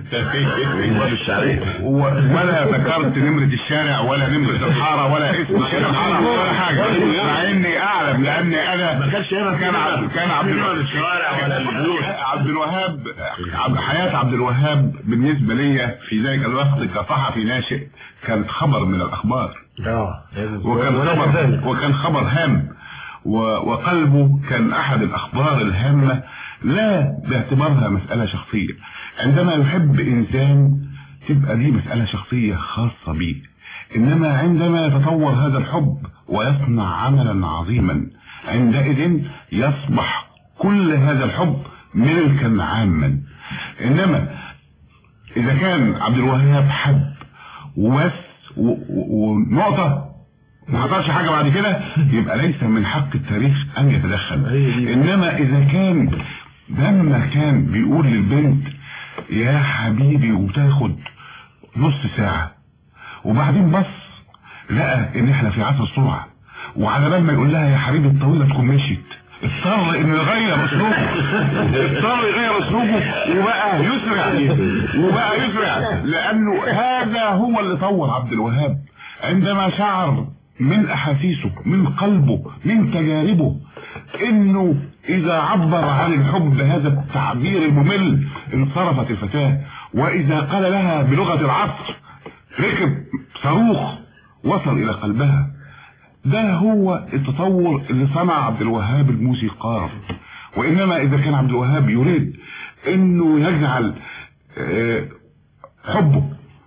و- ولا ذكرت نمرة الشارع ولا نمرة الحارة ولا اسم الحارة ولا حاجة مع اني اعلم لاني انا ما كانش كان عبد كان عبد الشوارع ولا البيوت عبد الوهاب عبد حياة عبد الوهاب بالنسبة لي في ذلك الوقت كصحفي ناشئ كانت خبر من الاخبار اه وكان ولا خبر تزال. وكان خبر هام و- وقلبه كان احد الاخبار الهامة لا باعتبارها مسألة شخصية عندما يحب انسان تبقى دي مسألة شخصية خاصة بيه انما عندما يتطور هذا الحب ويصنع عملا عظيما عندئذ يصبح كل هذا الحب ملكا عاما انما اذا كان عبد الوهاب حب وبس و- و- ونقطة ما حصلش حاجة بعد كده يبقى ليس من حق التاريخ ان يتدخل انما اذا كان لما كان بيقول للبنت يا حبيبي وتاخد نص ساعة وبعدين بص لقى ان احنا في عصر السرعة وعلى بال ما يقول لها يا حبيبي الطويلة تكون مشيت اضطر انه يغير اسلوبه اضطر يغير اسلوبه وبقى يسرع وبقى يسرع لانه هذا هو اللي طور عبد الوهاب عندما شعر من احاسيسه من قلبه من تجاربه انه اذا عبر عن الحب بهذا التعبير الممل انصرفت الفتاة واذا قال لها بلغة العصر ركب صاروخ وصل الى قلبها ده هو التطور اللي صنع عبد الوهاب الموسيقار وانما اذا كان عبد الوهاب يريد انه يجعل آه، حبه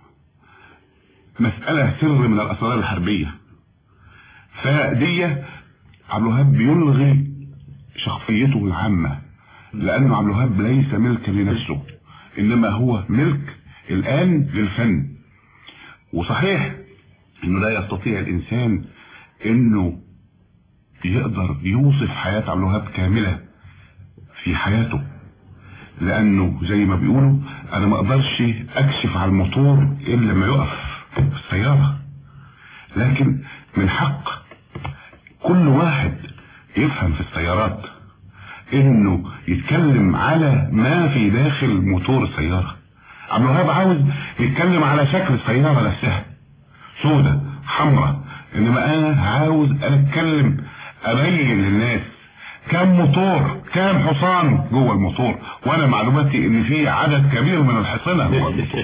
مسألة سر من الاسرار الحربية فدي عبد الوهاب بيلغي شخصيته العامة لانه عبد الوهاب ليس ملكا لنفسه انما هو ملك الان للفن وصحيح انه لا يستطيع الانسان انه يقدر يوصف حياة عبد الوهاب كاملة في حياته لانه زي ما بيقولوا انا ما اقدرش اكشف على الموتور الا لما يقف في السيارة لكن من حق كل واحد يفهم في السيارات انه يتكلم على ما في داخل موتور السيارة عبد الوهاب عاوز يتكلم على شكل السيارة نفسها سودة حمراء انما انا عاوز انا اتكلم ابين للناس كم موتور كم حصان جوه الموتور وانا معلوماتي ان في عدد كبير من الحصنة جوه الموتور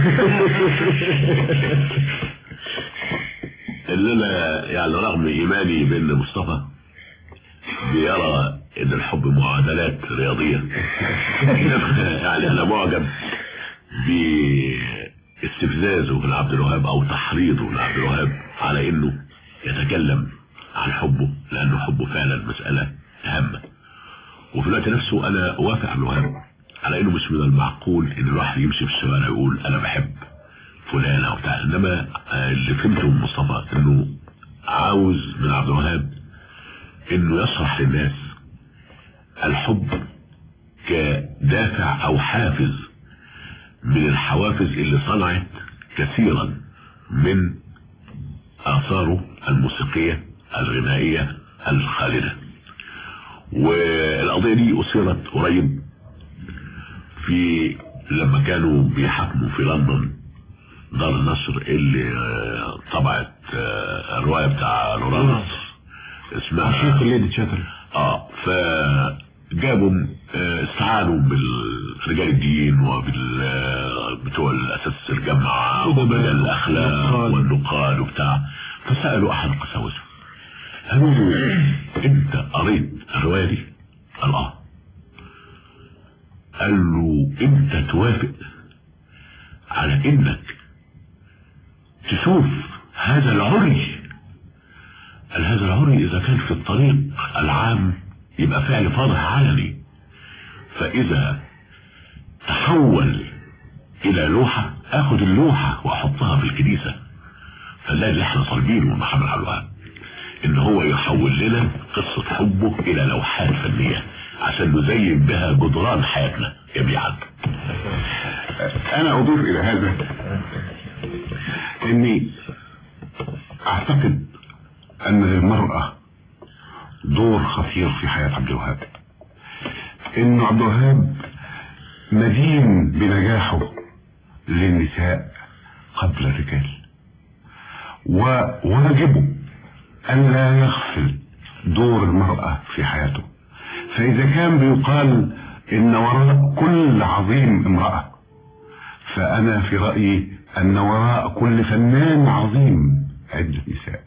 اللي انا يعني رغم ايماني بان مصطفى بيرى ان الحب معادلات رياضية يعني انا معجب باستفزازه لعبد الوهاب او تحريضه لعبد الوهاب على انه يتكلم عن حبه لانه حبه فعلا مسألة هامة وفي الوقت نفسه انا اوافق عبد الوهاب على انه مش من المعقول ان الواحد يمشي في الشوارع يقول انا بحب فلان او بتاع انما آه، اللي فهمته من مصطفى انه عاوز من عبد الوهاب انه يشرح للناس الحب كدافع او حافز من الحوافز اللي صنعت كثيرا من آثاره الموسيقية الغنائية الخالدة والقضية دي أثيرت قريب في لما كانوا بيحاكموا في لندن دار النشر اللي آه، طبعت آه، الرواية بتاع لورانس اسمها عشيق الليدي تشاتل اه فجابوا آه، استعانوا بالرجال الدين وبال آه، بتوع الاساس الجامعه وبال الاخلاق والنقاد. والنقاد وبتاع فسالوا احد القساوسه قالوا له انت قريت الروايه دي؟ قال اه قال له انت توافق على انك تشوف هذا العري قال هذا العري إذا كان في الطريق العام يبقى فعل فاضح علني فإذا تحول إلى لوحة أخذ اللوحة وأحطها في الكنيسة فالله اللي احنا طالبينه من محمد عبد الوهاب إن هو يحول لنا قصة حبه إلى لوحات فنية عشان نزين بها جدران حياتنا جميعا انا اضيف الى هذا اني اعتقد ان للمرأة دور خطير في حياة عبد الوهاب ان عبد الوهاب مدين بنجاحه للنساء قبل الرجال وواجبه ان لا يغفل دور المرأة في حياته فاذا كان بيقال ان وراء كل عظيم امرأة فأنا في رأيي أن وراء كل فنان عظيم عدة نساء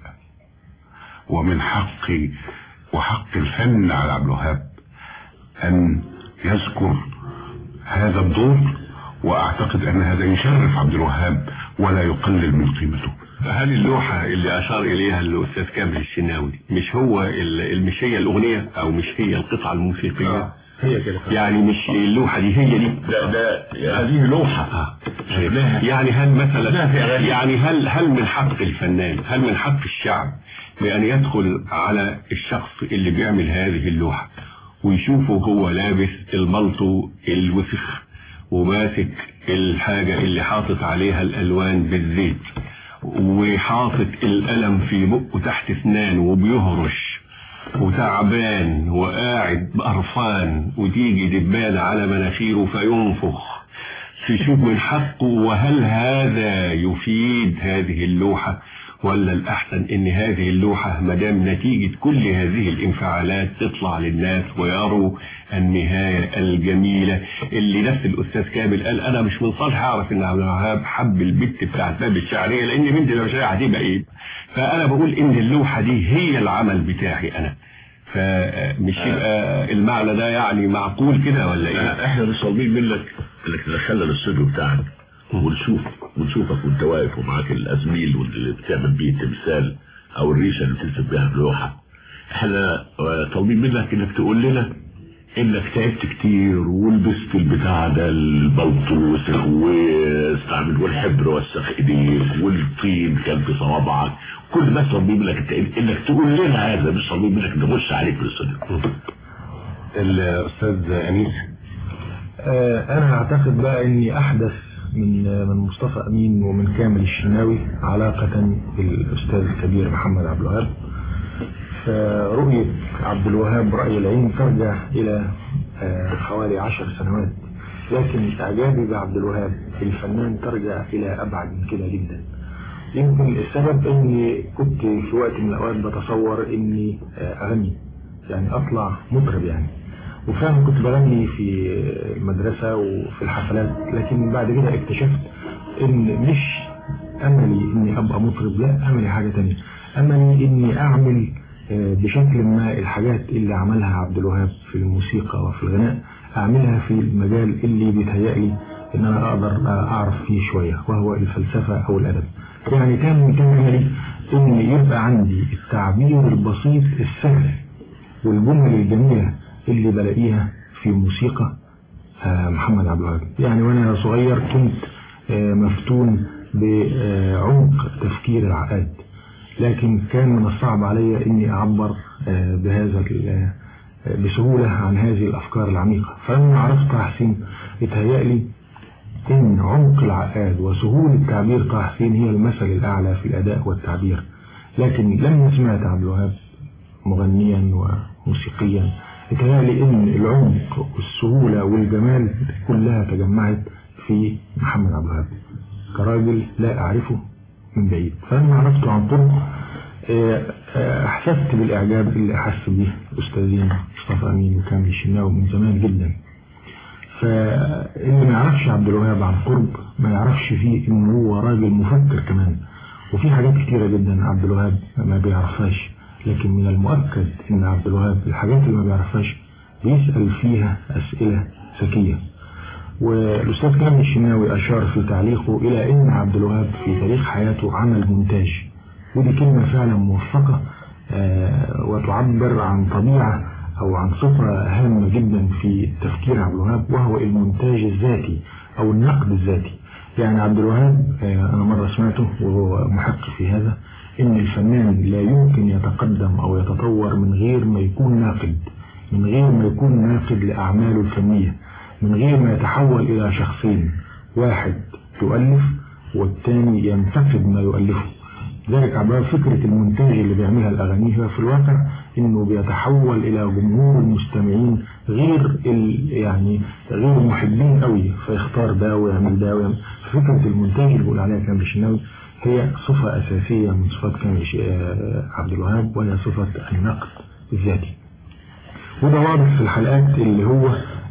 ومن حقي وحق الفن على عبد الوهاب أن يذكر هذا الدور وأعتقد أن هذا يشرف عبد الوهاب ولا يقلل من قيمته هل اللوحة اللي أشار إليها الأستاذ كامل الشناوي مش هو ال- مش هي الأغنية أو مش هي القطعة الموسيقية هي كده يعني مش اللوحة دي هي دي ده ده هذه لوحة آه. يعني هل مثلا يعني هل هل من حق الفنان هل من حق الشعب بأن يدخل على الشخص اللي بيعمل هذه اللوحة ويشوفه هو لابس البلطو الوسخ وماسك الحاجة اللي حاطط عليها الألوان بالزيت وحاطط القلم في بقه تحت اسنانه وبيهرش وتعبان وقاعد بقرفان وتيجي دبانة على مناخيره فينفخ تشوف من حقه وهل هذا يفيد هذه اللوحة ولا الأحسن إن هذه اللوحة مدام نتيجة كل هذه الانفعالات تطلع للناس ويروا النهاية الجميلة اللي نفس الأستاذ كامل قال أنا مش من صالح أعرف إن عبد الوهاب حب البت بتاعت باب الشعرية لأن بنت لو شعرية هتبقى إيه فأنا بقول إن اللوحة دي هي العمل بتاعي أنا فمش يبقى المعنى ده يعني معقول كده ولا إيه؟ آه، احنا مش طالبين منك انك تدخلنا الاستوديو بتاعك ونشوف ونشوفك وانت واقف ومعاك الازميل واللي بتعمل بيه التمثال او الريشه اللي بترسم بيها اللوحه احنا آه، طالبين منك انك تقول لنا انك تعبت كتير ولبست البتاع ده البلطو وسخ واستعمل والحبر وسخ ايديك والطين كان في صوابعك كل ما طالبين منك انت انك تقول لنا هذا مش طالبين منك نخش عليك في الاستوديو الأستاذ أنيس آه، أنا أعتقد بقى إني أحدث من آه، من مصطفى أمين ومن كامل الشناوي علاقة بالأستاذ الكبير محمد عبد الوهاب فرؤية عبد الوهاب رأي العين ترجع إلى آه، حوالي عشر سنوات لكن إعجابي بعبد الوهاب الفنان ترجع إلى أبعد من كده جدا يمكن السبب إني كنت في وقت من الأوقات بتصور إني آه، أغني يعني أطلع مطرب يعني وفعلا كنت بغني في المدرسة وفي الحفلات لكن بعد كده اكتشفت ان مش املي اني ابقى مطرب لا املي حاجة تانية املي اني اعمل آه، بشكل ما الحاجات اللي عملها عبد الوهاب في الموسيقى وفي الغناء اعملها في المجال اللي بيتهيألي ان انا اقدر آه، اعرف فيه شوية وهو الفلسفة او الادب يعني كان كان املي ان يبقى عندي التعبير البسيط السهل والجمل الجميلة اللي بلاقيها في موسيقى آه، محمد عبد الوهاب يعني وانا صغير كنت آه، مفتون بعمق تفكير العقاد لكن كان من الصعب علي اني اعبر آه، بهذا ال- آه، بسهولة عن هذه الافكار العميقة فلما عرفت طه حسين اتهيألي ان عمق العقاد وسهولة تعبير طه حسين هي المثل الاعلى في الاداء والتعبير لكن لما سمعت عبد الوهاب مغنيا وموسيقيا اتهيألي ان العمق والسهولة والجمال كلها تجمعت في محمد عبد الوهاب كراجل لا اعرفه من بعيد فلما عرفته عن قرب اه، اه، احسست بالاعجاب اللي احس به الاستاذين مصطفى امين وكامل الشناوي من زمان جدا فاللي ما يعرفش عبد الوهاب عن قرب ما يعرفش فيه انه هو راجل مفكر كمان وفي حاجات كتيرة جدا عبد الوهاب ما بيعرفهاش لكن من المؤكد ان عبد الوهاب الحاجات اللي ما بيعرفهاش بيسأل فيها اسئلة ذكية والاستاذ كامل الشناوي اشار في تعليقه الى ان عبد الوهاب في تاريخ حياته عمل مونتاج ودي كلمة فعلا موفقة آه، وتعبر عن طبيعة او عن صفة هامة جدا في تفكير عبد الوهاب وهو المونتاج الذاتي او النقد الذاتي يعني عبد الوهاب آه، انا مرة سمعته وهو محق في هذا ان الفنان لا يمكن يتقدم او يتطور من غير ما يكون ناقد من غير ما يكون ناقد لاعماله الفنية من غير ما يتحول الى شخصين واحد يؤلف والتاني ينتقد ما يؤلفه ذلك عبارة فكرة المونتاج اللي بيعملها الأغاني هي في الواقع إنه بيتحول إلى جمهور المستمعين غير ال يعني غير محبين قوي فيختار ده ويعمل ده ويعمل فكرة المونتاج اللي بيقول عليها كامل الشناوي هي صفة أساسية من صفات كامل ش- آه، عبد الوهاب وهي صفة النقد الذاتي وده واضح في الحلقات اللي هو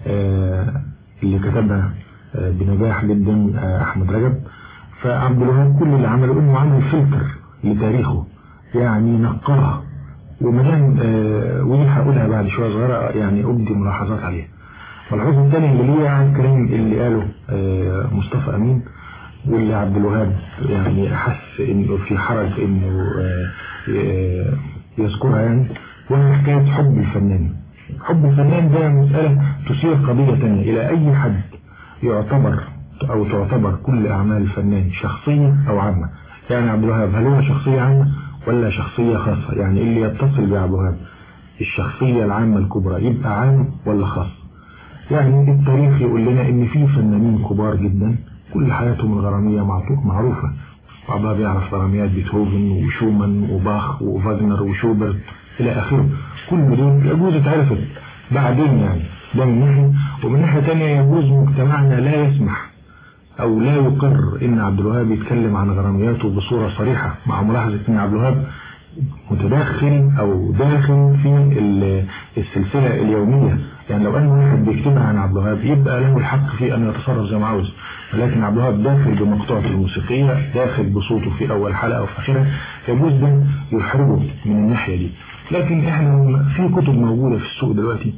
آه، اللي كتبها آه، بنجاح جدا آه، أحمد رجب فعبد الوهاب كل اللي عمله انه عمل فلتر لتاريخه يعني نقاها ومدام آه ودي هقولها بعد شويه صغيره يعني ابدي ملاحظات عليها والحوز الثاني اللي ليه عن الكلام اللي قاله آه مصطفى امين واللي عبد الوهاب يعني حس انه في حرج انه آه آه يذكرها يعني وهي حكايه حب الفنان حب الفنان ده مساله تثير قضيه ثانيه الى اي حد يعتبر أو تعتبر كل أعمال الفنان شخصية أو عامة يعني عبد الوهاب هل هو شخصية عامة ولا شخصية خاصة يعني اللي يتصل بعبد الوهاب الشخصية العامة الكبرى يبقى عام ولا خاص يعني التاريخ يقول لنا إن في فنانين كبار جدا كل حياتهم الغرامية معطو- معروفة بعضها بيعرف غراميات بيتهوفن وشومان وباخ وفاجنر وشوبرت إلى آخره كل دول يجوز اتعرفت بعدين يعني ده من ناحية ومن ناحية تانية يجوز مجتمعنا لا يسمح أو لا يقر إن عبد الوهاب يتكلم عن غرامياته بصورة صريحة مع ملاحظة إن عبد الوهاب متداخل أو داخل في ال- السلسلة اليومية يعني لو أن واحد بيكتبها عن عبد الوهاب يبقى له الحق في أن يتصرف زي ما عاوز ولكن عبد الوهاب داخل بمقطوعته الموسيقية داخل بصوته في أول حلقة وفي آخرها يجوز ده يحرجه من الناحية دي لكن إحنا في كتب موجودة في السوق دلوقتي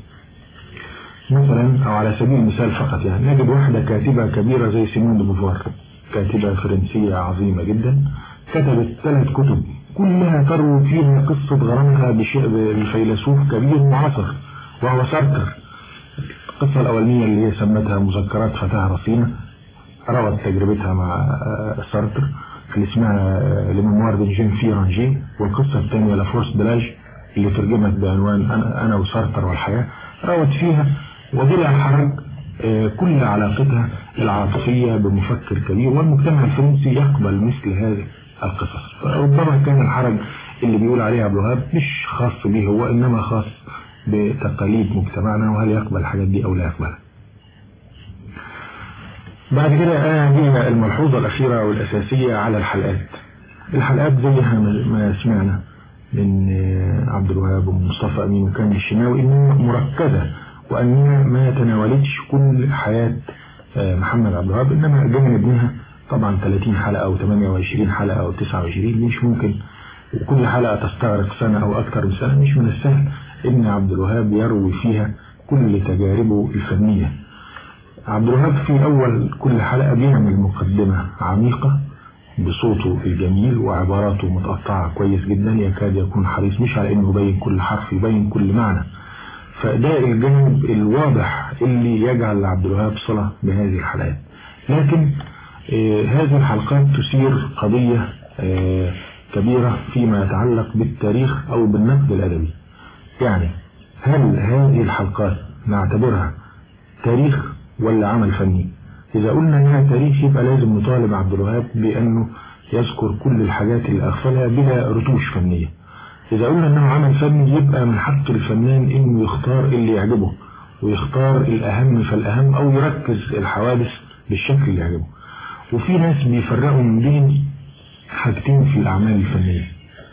مثلا أو على سبيل المثال فقط يعني نجد واحدة كاتبة كبيرة زي سيمون دي بوفوار كاتبة فرنسية عظيمة جدا كتبت ثلاث كتب كلها تروي فيها قصة غرامها بشيء بفيلسوف كبير معاصر وهو سارتر القصة الأولانية اللي هي سمتها مذكرات فتاة رصينة روت تجربتها مع آه، سارتر اللي اسمها لميموار دي جين في رانجي والقصة الثانية لفورس بلاج اللي ترجمت بعنوان أنا, أنا وسارتر والحياة روت فيها وبلا حرج آه، كل علاقتها العاطفية بمفكر كبير والمجتمع الفرنسي يقبل مثل هذه القصص فربما كان الحرج اللي بيقول عليه عبد الوهاب مش خاص به هو إنما خاص بتقاليد مجتمعنا وهل يقبل الحاجات دي أو لا يقبلها بعد كده هي الملحوظة الأخيرة والأساسية على الحلقات الحلقات زيها ما سمعنا من عبد الوهاب ومصطفى أمين وكامل الشناوي إنها مركزة وأنها ما تناولتش كل حياة محمد عبد الوهاب إنما جانب منها طبعا 30 حلقة أو 28 حلقة أو 29 مش ممكن وكل حلقة تستغرق سنة أو أكثر من سنة مش من السهل إن عبد الوهاب يروي فيها كل تجاربه الفنية عبد الوهاب في أول كل حلقة بيعمل مقدمة عميقة بصوته الجميل وعباراته متقطعة كويس جدا يكاد يكون حريص مش على إنه يبين كل حرف يبين كل معنى فده الجانب الواضح اللي يجعل عبد الوهاب صلة بهذه الحلقات لكن آه هذه الحلقات تثير قضية آه كبيرة فيما يتعلق بالتاريخ أو بالنقد الأدبي يعني هل هذه الحلقات نعتبرها تاريخ ولا عمل فني إذا قلنا إنها تاريخ يبقى لازم نطالب عبد الوهاب بأنه يذكر كل الحاجات اللي أغفلها بلا رتوش فنية إذا قلنا إنه عمل فني يبقى من حق الفنان إنه يختار اللي يعجبه ويختار الأهم فالأهم أو يركز الحوادث بالشكل اللي يعجبه وفي ناس بيفرقوا من بين حاجتين في الأعمال الفنية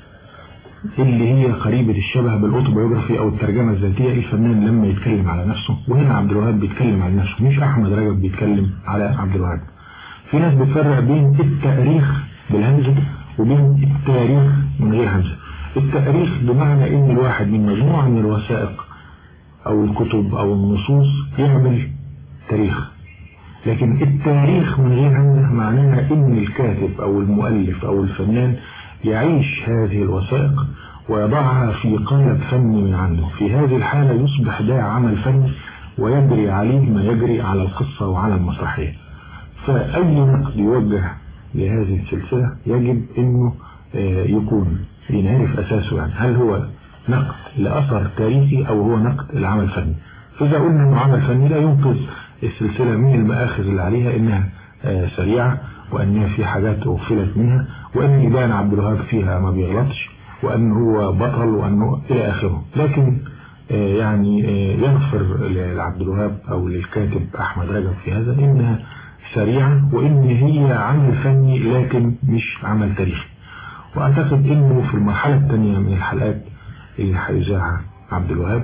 اللي هي قريبة الشبه بالاوتوبيوجرافي او الترجمة الذاتية الفنان لما يتكلم على نفسه وهنا عبد الوهاب بيتكلم على نفسه مش احمد رجب بيتكلم على عبد الوهاب في ناس بتفرق بين التاريخ بالهمزة وبين التاريخ من غير همزة التاريخ بمعنى ان الواحد من مجموعة من الوثائق او الكتب او النصوص يعمل تاريخ لكن التاريخ من غير همزة معناها ان الكاتب او المؤلف او الفنان يعيش هذه الوثائق ويضعها في قالب فني من عنده في هذه الحالة يصبح ده عمل فني ويجري عليه ما يجري على القصة وعلى المسرحية فأي نقد يوجه لهذه السلسلة يجب أنه يكون ينعرف أساسه يعني هل هو نقد لأثر تاريخي أو هو نقد لعمل فني فإذا قلنا أنه عمل فني لا ينقذ السلسلة من المآخذ اللي عليها إنها سريعة وأنها في حاجات أغفلت منها وأن إبان عبد الوهاب فيها ما بيغلطش وأنه هو بطل وأنه إلى آخره لكن يعني يغفر لعبد الوهاب أو للكاتب أحمد رجب في هذا إنها سريعة وإن هي عمل فني لكن مش عمل تاريخي وأعتقد إنه في المرحلة الثانية من الحلقات اللي هيذاعها عبد الوهاب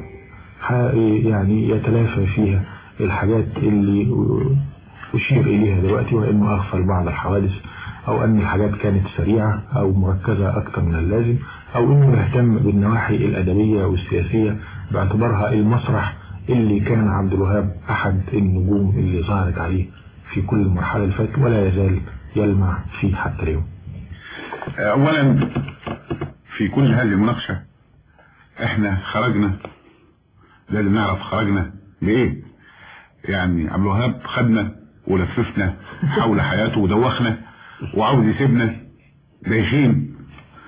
يعني يتلافى فيها الحاجات اللي أشير إليها دلوقتي وإنه أغفل بعض الحوادث أو أن الحاجات كانت سريعة أو مركزة أكثر من اللازم أو إنه يهتم بالنواحي الأدبية والسياسية باعتبارها المسرح اللي كان عبد الوهاب أحد النجوم اللي ظهرت عليه في كل المرحلة اللي فاتت ولا يزال يلمع فيه حتى اليوم أولا في كل هذه المناقشة احنا خرجنا لازم نعرف خرجنا بإيه يعني عبد الوهاب خدنا ولففنا حول حياته ودوخنا وعاوز يسيبنا دايخين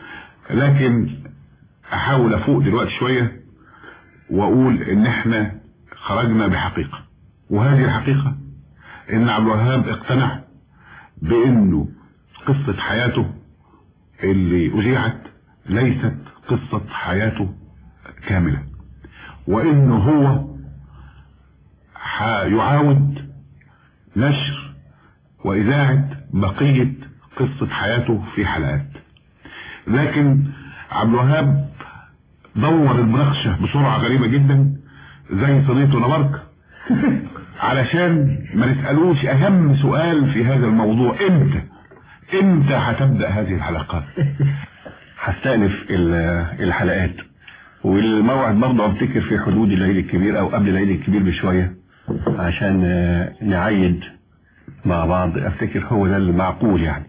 لكن احاول افوق دلوقتي شوية واقول ان احنا خرجنا بحقيقة وهذه الحقيقة ان عبد الوهاب اقتنع بانه قصة حياته اللي اذيعت ليست قصة حياته كاملة وانه هو يعاود نشر وإذاعة بقية قصة حياته في حلقات لكن عبد الوهاب دور المناقشة بسرعة غريبة جدا زي صينية ونبرك علشان ما نسألوش أهم سؤال في هذا الموضوع إمتى إمتى هتبدأ هذه الحلقات هستأنف الحلقات والموعد برضه افتكر في حدود العيد الكبير او قبل العيد الكبير بشوية عشان نعيد مع بعض افتكر هو ده المعقول يعني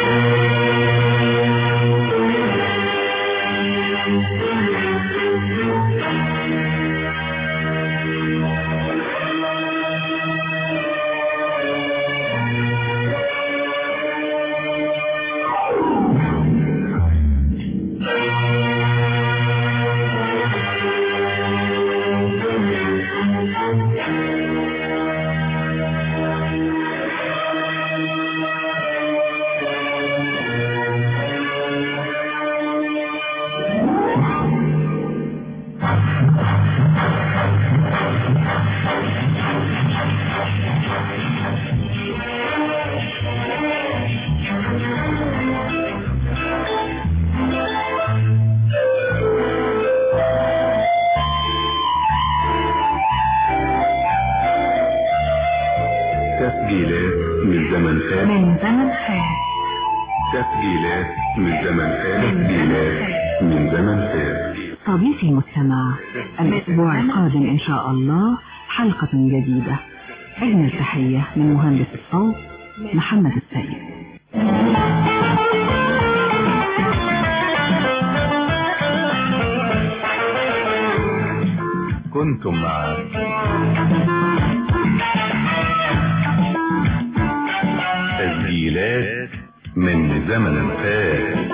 تسجيلات من زمن فات من زمن فات تسجيلات من زمن فات تسجيلات من زمن فات صديقي المستمع الأسبوع القادم إن شاء الله حلقة جديدة أجمل تحية من مهندس الصوت محمد السيد كنتم مع تسجيلات من زمن فات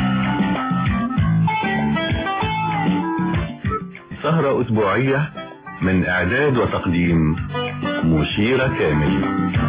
سهرة أسبوعية من إعداد وتقديم مشيرة كامل